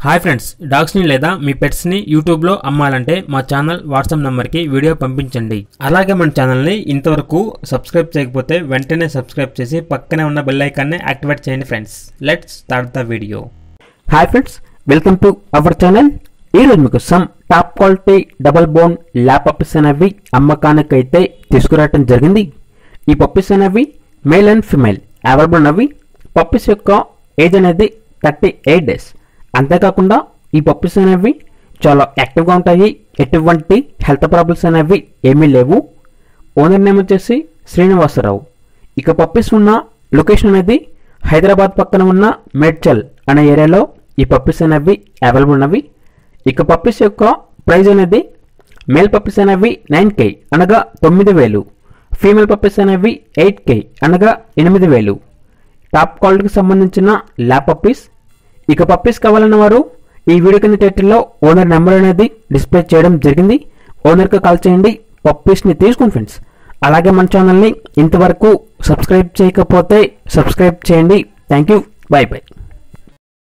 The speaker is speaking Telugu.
హాయ్ ఫ్రెండ్స్ డాగ్స్ని లేదా మీ పెట్స్ని యూట్యూబ్లో అమ్మాలంటే మా ఛానల్ వాట్సాప్ నెంబర్కి వీడియో పంపించండి అలాగే మన ఛానల్ని ఇంతవరకు సబ్స్క్రైబ్ చేయకపోతే వెంటనే సబ్స్క్రైబ్ చేసి పక్కనే ఉన్న బెల్ ఐకాన్ని యాక్టివేట్ చేయండి friends let's start the video hi friends welcome to our channel ఈరోజు మీకు some top quality double bone lab puppies అనేవి అమ్మకానికైతే తీసుకురావటం జరిగింది ఈ పప్పీస్ అనేవి మేల్ అండ్ ఫిమేల్ అవైలబుల్ ఉన్నవి పప్పీస్ యొక్క ఏజ్ అనేది థర్టీ ఎయిట్ డేస్ అంతేకాకుండా ఈ పప్పీస్ అనేవి చాలా యాక్టివ్గా ఉంటాయి ఎటువంటి హెల్త్ ప్రాబ్లమ్స్ అనేవి ఏమీ లేవు ఓనర్ నేమ్ వచ్చేసి శ్రీనివాసరావు ఇక పప్పీస్ ఉన్న లొకేషన్ అనేది హైదరాబాద్ పక్కన ఉన్న మేడ్చల్ అనే ఏరియాలో ఈ పప్పీస్ అనేవి అవైలబుల్ ఉన్నవి ఇక పప్పీస్ యొక్క ప్రైస్ అనేది మేల్ పప్పీస్ అనేవి నైన్ కే అనగా తొమ్మిది వేలు ఫీమేల్ పప్పీస్ అనేవి ఎయిట్ కే అనగా ఎనిమిది వేలు టాప్ క్వాలిటీకి సంబంధించిన ల్యాప్ పప్పీస్ ఇక పప్పీస్ కావాలన్న వారు ఈ వీడియో కింద టైటిల్లో ఓనర్ నెంబర్ అనేది డిస్ప్లే చేయడం జరిగింది ఓనర్కి కాల్ చేయండి పప్పీస్ని తీసుకోండి ఫ్రెండ్స్ అలాగే మన ఛానల్ని ఇంతవరకు సబ్స్క్రైబ్ చేయకపోతే సబ్స్క్రైబ్ చేయండి థ్యాంక్ యూ బాయ్ బాయ్